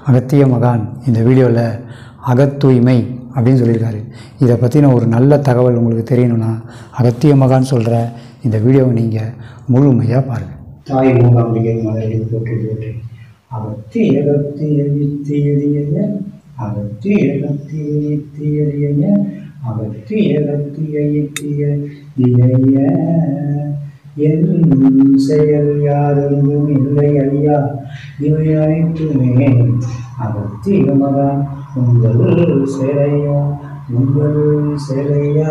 அகத்திய மகான் இந்த வீடியோவில் அகத்தூய்மை அப்படின்னு சொல்லியிருக்காரு இதை பற்றின ஒரு நல்ல தகவல் உங்களுக்கு தெரியணும்னா அகத்திய மகான் சொல்கிற இந்த வீடியோவை நீங்கள் முழுமையாக பாருங்கள் தாய் மூகாம்பிகை மலரை போற்றி போற்றி அகத்தி அகத்தி அழித்தி எளிய அகத்தி அகத்தி அழித்தி எளிய அகத்தி அகத்தி அழித்திய இளைய என் செயல் யாதெங்கும் இல்லை ஐயா இவை அனைத்துமே அகத்திய மகா உங்கள் சேரையா உங்கள் சேரையா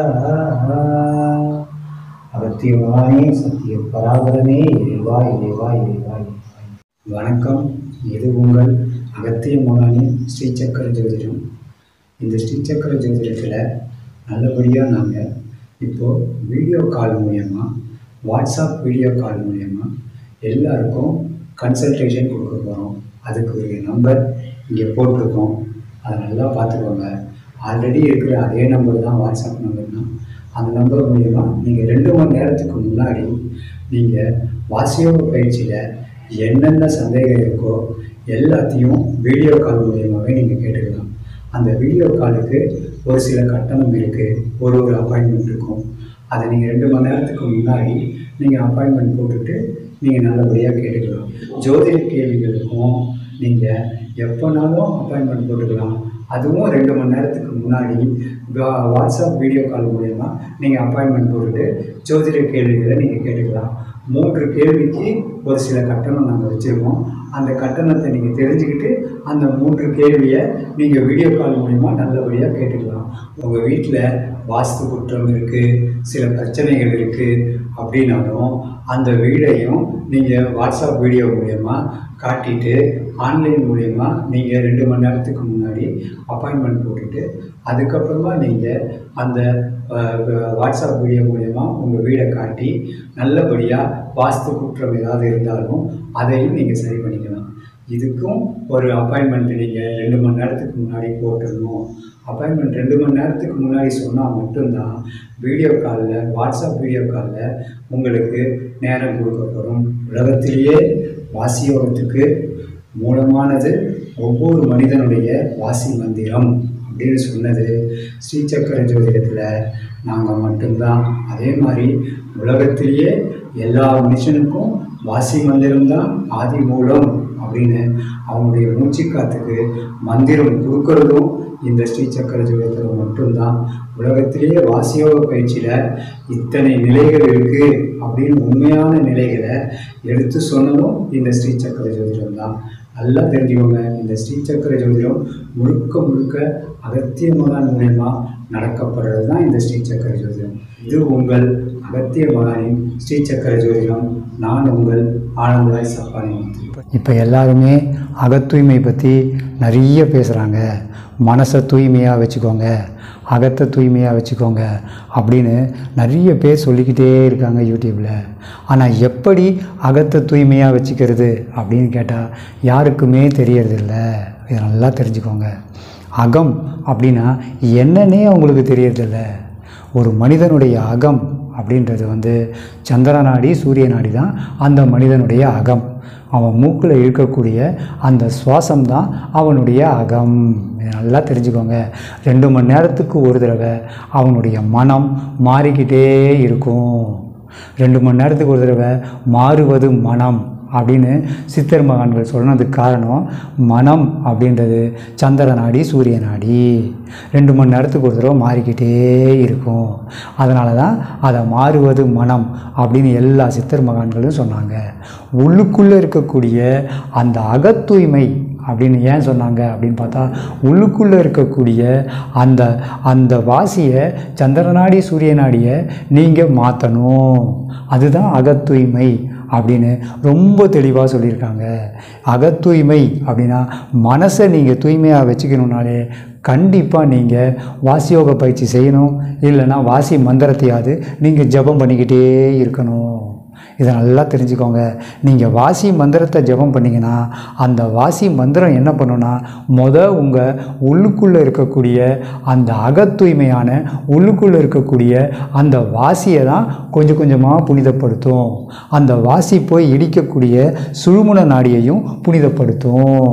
அகத்தியவானே சத்திய பராபரமே இறைவா இறைவா இறைவா இறைவா வணக்கம் இது உங்கள் அகத்திய மகானின் ஸ்ரீசக்கர ஜோதிடம் இந்த ஸ்ரீசக்கர ஜோதிடத்தில் நல்லபடியாக நாங்கள் இப்போது வீடியோ கால் மூலயமா வாட்ஸ்அப் வீடியோ கால் மூலயமா எல்லாருக்கும் கன்சல்டேஷன் கொடுக்க போகிறோம் அதுக்கு ஒரு நம்பர் இங்கே போட்டிருக்கோம் அதை நல்லா பார்த்துக்கோங்க ஆல்ரெடி இருக்கிற அதே நம்பர் தான் வாட்ஸ்அப் நம்பர் தான் அந்த நம்பர் மூலிமா நீங்கள் ரெண்டு மணி நேரத்துக்கு முன்னாடி நீங்கள் வாசியோக பயிற்சியில் என்னென்ன சந்தேகம் இருக்கோ எல்லாத்தையும் வீடியோ கால் மூலியமாகவே நீங்கள் கேட்டுக்கலாம் அந்த வீடியோ காலுக்கு ஒரு சில கட்டணம் இருக்குது ஒரு ஒரு அப்பாயின்மெண்ட் இருக்கும் அதை நீங்கள் ரெண்டு மணி நேரத்துக்கு முன்னாடி நீங்கள் அப்பாயின்மெண்ட் போட்டுட்டு நீங்கள் நல்லபடியாக கேட்டுக்கலாம் ஜோதிட கேள்விகளுக்கும் நீங்கள் எப்போனாலும் அப்பாயின்மெண்ட் போட்டுக்கலாம் அதுவும் ரெண்டு மணி நேரத்துக்கு முன்னாடி வா- வாட்ஸ்அப் வீடியோ கால் மூலயமா நீங்கள் அப்பாயின்மெண்ட் போட்டுட்டு ஜோதிட கேள்விகளை நீங்கள் கேட்டுக்கலாம் மூன்று கேள்விக்கு ஒரு சில கட்டணம் நாங்கள் வச்சுருக்கோம் அந்த கட்டணத்தை நீங்கள் தெரிஞ்சுக்கிட்டு அந்த மூன்று கேள்வியை நீங்கள் வீடியோ கால் மூலிமா நல்லபடியாக கேட்டுக்கலாம் உங்கள் வீட்டில் வாஸ்து குற்றம் இருக்குது சில பிரச்சனைகள் இருக்குது அப்படின்னாலும் அந்த வீடையும் நீங்கள் வாட்ஸ்அப் வீடியோ மூலயமா காட்டிட்டு ஆன்லைன் மூலயமா நீங்கள் ரெண்டு மணி நேரத்துக்கு முன்னாடி அப்பாயின்மெண்ட் போட்டுட்டு அதுக்கப்புறமா நீங்கள் அந்த அஹ், வாட்ஸ்அப் வீடியோ மூலயமா உங்கள் வீடை காட்டி நல்லபடியாக வாஸ்து குற்றம் ஏதாவது இருந்தாலும் அதையும் நீங்கள் சரி பண்ணிக்கலாம் இதுக்கும் ஒரு அப்பாயின்மெண்ட் நீங்கள் ரெண்டு மணி நேரத்துக்கு முன்னாடி போட்டுடணும் அப்பாயின்மெண்ட் ரெண்டு மணி நேரத்துக்கு முன்னாடி சொன்னால் மட்டும்தான் வீடியோ காலில் வாட்ஸ்அப் வீடியோ காலில் உங்களுக்கு நேரம் கொடுக்கப்படும் உலகத்திலேயே வாசியோகத்துக்கு மூலமானது ஒவ்வொரு மனிதனுடைய வாசி மந்திரம் அப்படின்னு சொன்னது ஸ்ரீசக்கர ஜோதிடத்தில் நாங்கள் மட்டும்தான் அதே மாதிரி உலகத்திலேயே எல்லா மனுஷனுக்கும் வாசி மந்திரம்தான் ஆதி மூலம் அப்படின்னு அவங்களுடைய மூச்சுக்காத்துக்கு மந்திரம் கொடுக்கறதும் இந்த ஸ்ரீசக்கர ஜோதிடத்தில் மட்டும்தான் உலகத்திலேயே வாசியோக பயிற்சியில் இத்தனை நிலைகள் இருக்குது அப்படின்னு உண்மையான நிலைகளை எடுத்து சொன்னதும் இந்த ஸ்ரீசக்கர ஜோதிடம் தான் நல்லா தெரிஞ்சுக்கோங்க இந்த ஸ்ரீசக்கர ஜோதிடம் முழுக்க முழுக்க அகத்திய மகான் மூலயமா நடக்கப்படுறது தான் இந்த ஸ்ரீசக்கர ஜோதிடம் இது உங்கள் அகத்திய மகானின் ஸ்ரீசக்கர ஜோதிடம் நான் உங்கள் ஆனந்தராய் சப்பானி முத்து இப்போ எல்லாருமே அகத்தூய்மை பற்றி நிறைய பேசுகிறாங்க மனசை தூய்மையாக வச்சுக்கோங்க அகத்தை தூய்மையாக வச்சுக்கோங்க அப்படின்னு நிறைய பேர் சொல்லிக்கிட்டே இருக்காங்க யூடியூப்பில் ஆனால் எப்படி அகத்தை தூய்மையாக வச்சுக்கிறது அப்படின்னு கேட்டால் யாருக்குமே தெரியறதில்ல இதை நல்லா தெரிஞ்சுக்கோங்க அகம் அப்படின்னா என்னன்னே அவங்களுக்கு தெரியறதில்ல ஒரு மனிதனுடைய அகம் அப்படின்றது வந்து சந்திர நாடி சூரிய நாடி தான் அந்த மனிதனுடைய அகம் அவன் மூக்கில் இழுக்கக்கூடிய அந்த சுவாசம் தான் அவனுடைய அகம் இதை நல்லா தெரிஞ்சுக்கோங்க ரெண்டு மணி நேரத்துக்கு ஒரு தடவை அவனுடைய மனம் மாறிக்கிட்டே இருக்கும் ரெண்டு மணி நேரத்துக்கு ஒரு தடவை மாறுவது மனம் அப்படின்னு சித்தர் மகான்கள் சொன்னதுக்கு காரணம் மனம் அப்படின்றது சந்திர நாடி சூரிய நாடி ரெண்டு மணி நேரத்துக்கு ஒரு தடவை மாறிக்கிட்டே இருக்கும் அதனால தான் அதை மாறுவது மனம் அப்படின்னு எல்லா சித்தர் மகான்களும் சொன்னாங்க உள்ளுக்குள்ளே இருக்கக்கூடிய அந்த அகத்தூய்மை அப்படின்னு ஏன் சொன்னாங்க அப்படின்னு பார்த்தா உள்ளுக்குள்ளே இருக்கக்கூடிய அந்த அந்த வாசியை சந்திரநாடி சூரிய நாடியை நீங்கள் மாற்றணும் அதுதான் அகத்தூய்மை அப்படின்னு ரொம்ப தெளிவாக சொல்லியிருக்காங்க அகத்தூய்மை அப்படின்னா மனசை நீங்கள் தூய்மையாக வச்சுக்கணுன்னாலே கண்டிப்பாக நீங்கள் வாசியோக பயிற்சி செய்யணும் இல்லைன்னா வாசி மந்திரத்தையாவது நீங்கள் ஜெபம் பண்ணிக்கிட்டே இருக்கணும் இதை நல்லா தெரிஞ்சுக்கோங்க நீங்கள் வாசி மந்திரத்தை ஜெபம் பண்ணீங்கன்னா அந்த வாசி மந்திரம் என்ன பண்ணுன்னா முத உங்கள் உள்ளுக்குள்ளே இருக்கக்கூடிய அந்த அகத்தூய்மையான உள்ளுக்குள்ளே இருக்கக்கூடிய அந்த வாசியை தான் கொஞ்சம் கொஞ்சமாக புனிதப்படுத்தும் அந்த வாசி போய் இடிக்கக்கூடிய சுழுமுன நாடியையும் புனிதப்படுத்தும்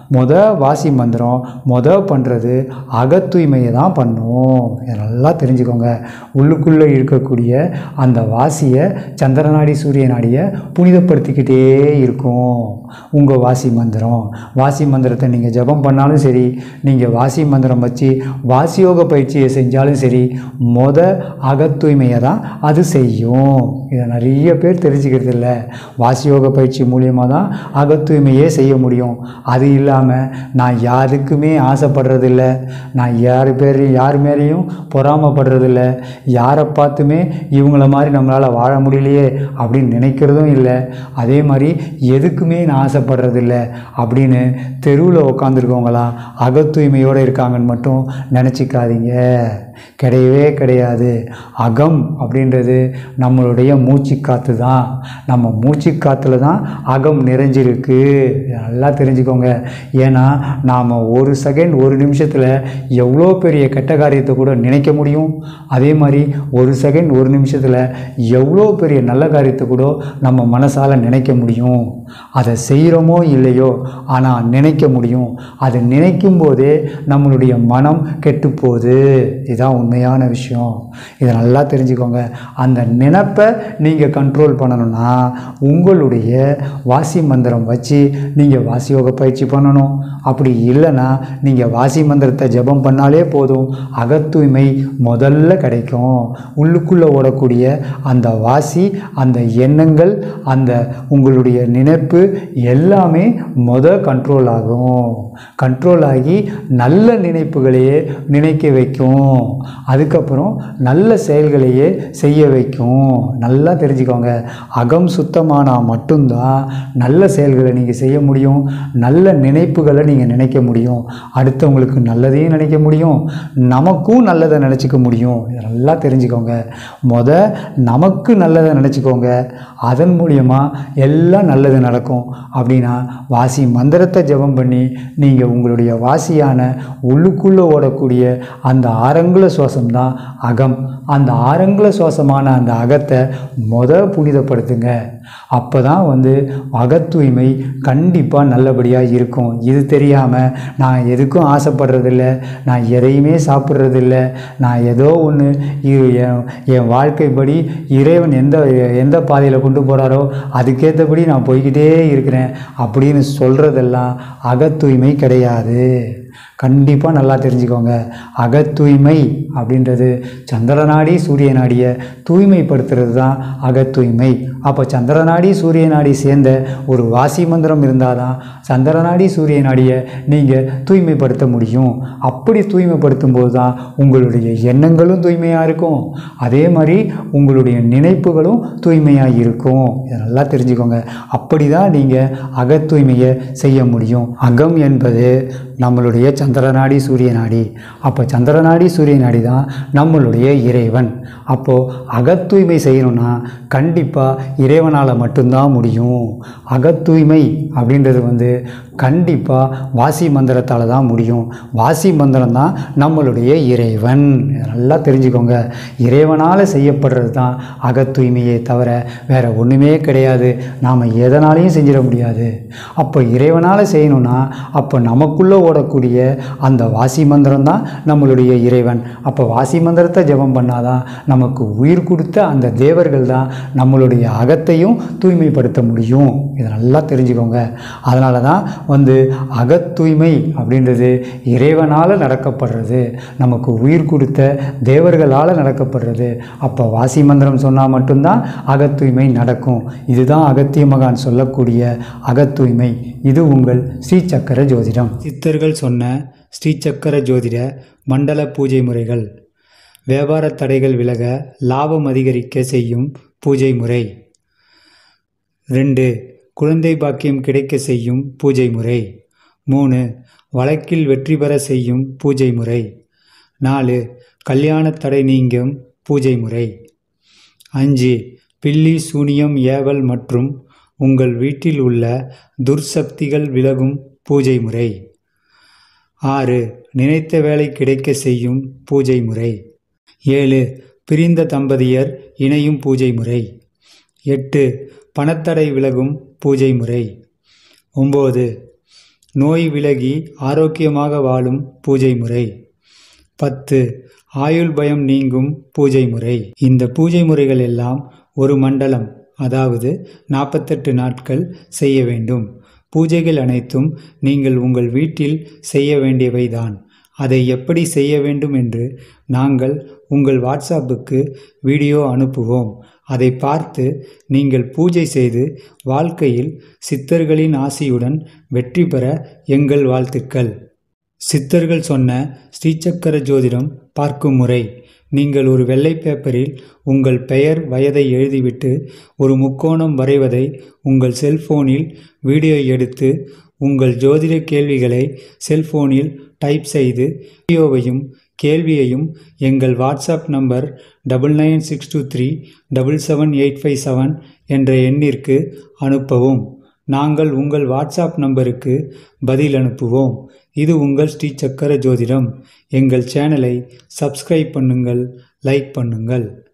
முத வாசி மந்திரம் முத பண்ணுறது அகத்தூய்மையை தான் பண்ணும் இதை நல்லா தெரிஞ்சுக்கோங்க உள்ளுக்குள்ளே இருக்கக்கூடிய அந்த வாசியை சந்திரநாடி சூரிய நாடியை புனிதப்படுத்திக்கிட்டே இருக்கும் உங்கள் வாசி மந்திரம் வாசி மந்திரத்தை நீங்கள் ஜெபம் பண்ணாலும் சரி நீங்கள் வாசி மந்திரம் வச்சு வாசியோக பயிற்சியை செஞ்சாலும் சரி மொத அகத்தூய்மையை தான் அது செய்யும் இதை நிறைய பேர் தெரிஞ்சுக்கிறது இல்லை வாசியோக பயிற்சி மூலியமாக தான் அகத்தூய்மையே செய்ய முடியும் அது இல்லாமல் நான் யாருக்குமே ஆசைப்படுறதில்ல நான் யார் பேர் யார் மேலேயும் பொறாமப்படுறதில்ல யாரை பார்த்துமே இவங்கள மாதிரி நம்மளால் வாழ முடியலையே அப்படின்னு நினைக்கிறதும் இல்லை அதே மாதிரி எதுக்குமே நான் ஆசைப்படுறதில்ல அப்படின்னு தெருவில் உட்காந்துருக்கவங்களாம் அகத்தூய்மையோடு இருக்காங்கன்னு மட்டும் நினச்சிக்காதீங்க கிடையவே கிடையாது அகம் அப்படின்றது நம்மளுடைய மூச்சு காற்று தான் நம்ம மூச்சு காற்றுல தான் அகம் நிறைஞ்சிருக்கு இதை நல்லா தெரிஞ்சுக்கோங்க ஏன்னா நாம் ஒரு செகண்ட் ஒரு நிமிஷத்தில் எவ்வளோ பெரிய கெட்ட காரியத்தை கூட நினைக்க முடியும் அதே மாதிரி ஒரு செகண்ட் ஒரு நிமிஷத்தில் எவ்வளோ பெரிய நல்ல காரியத்தை கூட நம்ம மனசால் நினைக்க முடியும் அதை செய்கிறோமோ இல்லையோ ஆனால் நினைக்க முடியும் அதை நினைக்கும் போதே நம்மளுடைய மனம் கெட்டுப்போகுது இதுதான் உண்மையான விஷயம் இதை நல்லா தெரிஞ்சுக்கோங்க அந்த நினப்பை நீங்கள் கண்ட்ரோல் பண்ணணும்னா உங்களுடைய வாசி மந்திரம் வச்சு நீங்கள் வாசியோக பயிற்சி பண்ணணும் அப்படி இல்லைன்னா நீங்கள் வாசி மந்திரத்தை ஜெபம் பண்ணாலே போதும் அகத்தூய்மை முதல்ல கிடைக்கும் உள்ளுக்குள்ளே ஓடக்கூடிய அந்த வாசி அந்த எண்ணங்கள் அந்த உங்களுடைய நினைப்பு எல்லாமே முத கண்ட்ரோல் ஆகும் கண்ட்ரோல் ஆகி நல்ல நினைப்புகளையே நினைக்க வைக்கும் அதுக்கப்புறம் நல்ல செயல்களையே செய்ய வைக்கும் நல்லா தெரிஞ்சுக்கோங்க அகம் சுத்தமானால் மட்டும்தான் நல்ல செயல்களை நீங்கள் செய்ய முடியும் நல்ல நினைப்புகளை நீங்கள் நினைக்க முடியும் அடுத்தவங்களுக்கு நல்லதையும் நினைக்க முடியும் நமக்கும் நல்லதை நினச்சிக்க முடியும் இதை நல்லா தெரிஞ்சுக்கோங்க முத நமக்கு நல்லதை நினச்சிக்கோங்க அதன் மூலியமாக எல்லாம் நல்லது நடக்கும் அப்படின்னா வாசி மந்திரத்தை ஜெபம் பண்ணி நீங்கள் உங்களுடைய வாசியான உள்ளுக்குள்ளே ஓடக்கூடிய அந்த ஆரங்குல சுவாசம் தான் அகம் அந்த ஆரங்குல சுவாசமான அந்த அகத்தை முத புனிதப்படுத்துங்க அப்போ தான் வந்து அகத்தூய்மை கண்டிப்பாக நல்லபடியாக இருக்கும் இது தெரியாமல் நான் எதுக்கும் ஆசைப்படுறதில்ல நான் எதையுமே சாப்பிட்றதில்ல நான் ஏதோ ஒன்று என் என் வாழ்க்கைப்படி இறைவன் எந்த எந்த பாதையில் கொண்டு போகிறாரோ அதுக்கேற்றபடி நான் போய்கிட்டே இருக்கிறேன் அப்படின்னு சொல்கிறதெல்லாம் அகத்தூய்மை கிடையாது கண்டிப்பாக நல்லா தெரிஞ்சுக்கோங்க அகத்தூய்மை அப்படின்றது சந்திரநாடி சூரிய நாடியை தூய்மைப்படுத்துறது தான் அகத்தூய்மை அப்போ சந்திரநாடி சூரிய நாடி சேர்ந்த ஒரு வாசி மந்திரம் இருந்தால் தான் சந்திரநாடி சூரிய நாடியை நீங்கள் தூய்மைப்படுத்த முடியும் அப்படி தூய்மைப்படுத்தும் போது தான் உங்களுடைய எண்ணங்களும் தூய்மையாக இருக்கும் அதே மாதிரி உங்களுடைய நினைப்புகளும் தூய்மையாக இருக்கும் இதை நல்லா தெரிஞ்சுக்கோங்க அப்படி தான் நீங்கள் அகத்தூய்மையை செய்ய முடியும் அகம் என்பது நம்மளுடைய சந்திரநாடி சூரிய நாடி அப்போ சந்திரநாடி சூரிய நாடி தான் நம்மளுடைய இறைவன் அப்போது அகத்தூய்மை செய்யணும்னா கண்டிப்பாக இறைவனால் மட்டும்தான் முடியும் அகத்தூய்மை அப்படின்றது வந்து கண்டிப்பாக வாசி மந்திரத்தால் தான் முடியும் வாசி மந்திரம் தான் நம்மளுடைய இறைவன் இதை நல்லா தெரிஞ்சுக்கோங்க இறைவனால் செய்யப்படுறது தான் அகத்தூய்மையே தவிர வேறு ஒன்றுமே கிடையாது நாம் எதனாலையும் செஞ்சிட முடியாது அப்போ இறைவனால் செய்யணும்னா அப்போ நமக்குள்ளே ஓடக்கூடிய அந்த வாசி மந்திரம் தான் நம்மளுடைய இறைவன் அப்போ வாசி மந்திரத்தை ஜெபம் பண்ணாதான் நமக்கு உயிர் கொடுத்த அந்த தேவர்கள் தான் நம்மளுடைய அகத்தையும் தூய்மைப்படுத்த முடியும் இதை நல்லா தெரிஞ்சுக்கோங்க அதனால தான் வந்து அகத்தூய்மை அப்படின்றது இறைவனால் நடக்கப்படுறது நமக்கு உயிர் கொடுத்த தேவர்களால் நடக்கப்படுறது அப்போ வாசி மந்திரம் சொன்னால் மட்டும்தான் அகத்தூய்மை நடக்கும் இதுதான் அகத்திய மகான் சொல்லக்கூடிய அகத்தூய்மை இது உங்கள் ஸ்ரீ சக்கர ஜோதிடம் சித்தர்கள் சொன்ன ஸ்ரீ சக்கர ஜோதிட மண்டல பூஜை முறைகள் வியாபார தடைகள் விலக லாபம் அதிகரிக்க செய்யும் பூஜை முறை ரெண்டு குழந்தை பாக்கியம் கிடைக்க செய்யும் பூஜை முறை மூணு வழக்கில் வெற்றி பெற செய்யும் பூஜை முறை நாலு கல்யாண தடை நீங்கும் பூஜை முறை அஞ்சு பில்லி சூனியம் ஏவல் மற்றும் உங்கள் வீட்டில் உள்ள துர்சக்திகள் விலகும் பூஜை முறை ஆறு நினைத்த வேலை கிடைக்க செய்யும் பூஜை முறை ஏழு பிரிந்த தம்பதியர் இணையும் பூஜை முறை எட்டு பணத்தடை விலகும் பூஜை முறை ஒம்பது நோய் விலகி ஆரோக்கியமாக வாழும் பூஜை முறை பத்து ஆயுள் பயம் நீங்கும் பூஜை முறை இந்த பூஜை முறைகள் எல்லாம் ஒரு மண்டலம் அதாவது நாற்பத்தெட்டு நாட்கள் செய்ய வேண்டும் பூஜைகள் அனைத்தும் நீங்கள் உங்கள் வீட்டில் செய்ய வேண்டியவைதான் அதை எப்படி செய்ய வேண்டும் என்று நாங்கள் உங்கள் வாட்ஸ்அப்புக்கு வீடியோ அனுப்புவோம் அதை பார்த்து நீங்கள் பூஜை செய்து வாழ்க்கையில் சித்தர்களின் ஆசியுடன் வெற்றி பெற எங்கள் வாழ்த்துக்கள் சித்தர்கள் சொன்ன ஸ்ரீசக்கர ஜோதிடம் பார்க்கும் முறை நீங்கள் ஒரு வெள்ளை பேப்பரில் உங்கள் பெயர் வயதை எழுதிவிட்டு ஒரு முக்கோணம் வரைவதை உங்கள் செல்போனில் வீடியோ எடுத்து உங்கள் ஜோதிட கேள்விகளை செல்போனில் டைப் செய்து வீடியோவையும் கேள்வியையும் எங்கள் WhatsApp number double nine six two three double seven eight five seven என்ற எண்ணிற்கு அனுப்பவும் நாங்கள் உங்கள் வாட்ஸ்அப் நம்பருக்கு பதில் அனுப்புவோம் இது உங்கள் ஸ்ரீ சக்கர ஜோதிடம் எங்கள் சேனலை சப்ஸ்கிரைப் பண்ணுங்கள் லைக் பண்ணுங்கள்